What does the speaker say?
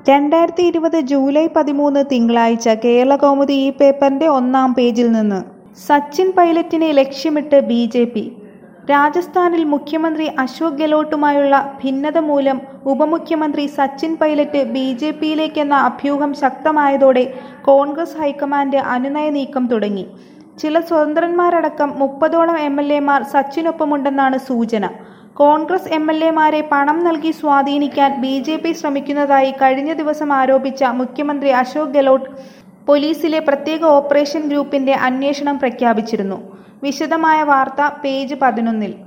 രണ്ടായിരത്തി ഇരുപത് ജൂലൈ പതിമൂന്ന് തിങ്കളാഴ്ച കേരളകൗമുദി ഈ പേപ്പറിന്റെ ഒന്നാം പേജിൽ നിന്ന് സച്ചിൻ പൈലറ്റിനെ ലക്ഷ്യമിട്ട് ബി ജെ പി രാജസ്ഥാനിൽ മുഖ്യമന്ത്രി അശോക് ഗെലോട്ടുമായുള്ള ഭിന്നത മൂലം ഉപമുഖ്യമന്ത്രി സച്ചിൻ പൈലറ്റ് ബി ജെ പിയിലേക്കെന്ന അഭ്യൂഹം ശക്തമായതോടെ കോൺഗ്രസ് ഹൈക്കമാൻഡ് അനുനയ നീക്കം തുടങ്ങി ചില സ്വതന്ത്രന്മാരടക്കം മുപ്പതോളം എം എൽ എമാർ സച്ചിനൊപ്പമുണ്ടെന്നാണ് സൂചന കോൺഗ്രസ് എം എൽ എമാരെ പണം നൽകി സ്വാധീനിക്കാൻ ബി ജെ പി ശ്രമിക്കുന്നതായി കഴിഞ്ഞ ദിവസം ആരോപിച്ച മുഖ്യമന്ത്രി അശോക് ഗെലോട്ട് പോലീസിലെ പ്രത്യേക ഓപ്പറേഷൻ ഗ്രൂപ്പിന്റെ അന്വേഷണം പ്രഖ്യാപിച്ചിരുന്നു വിശദമായ വാർത്ത പേജ് പതിനൊന്നിൽ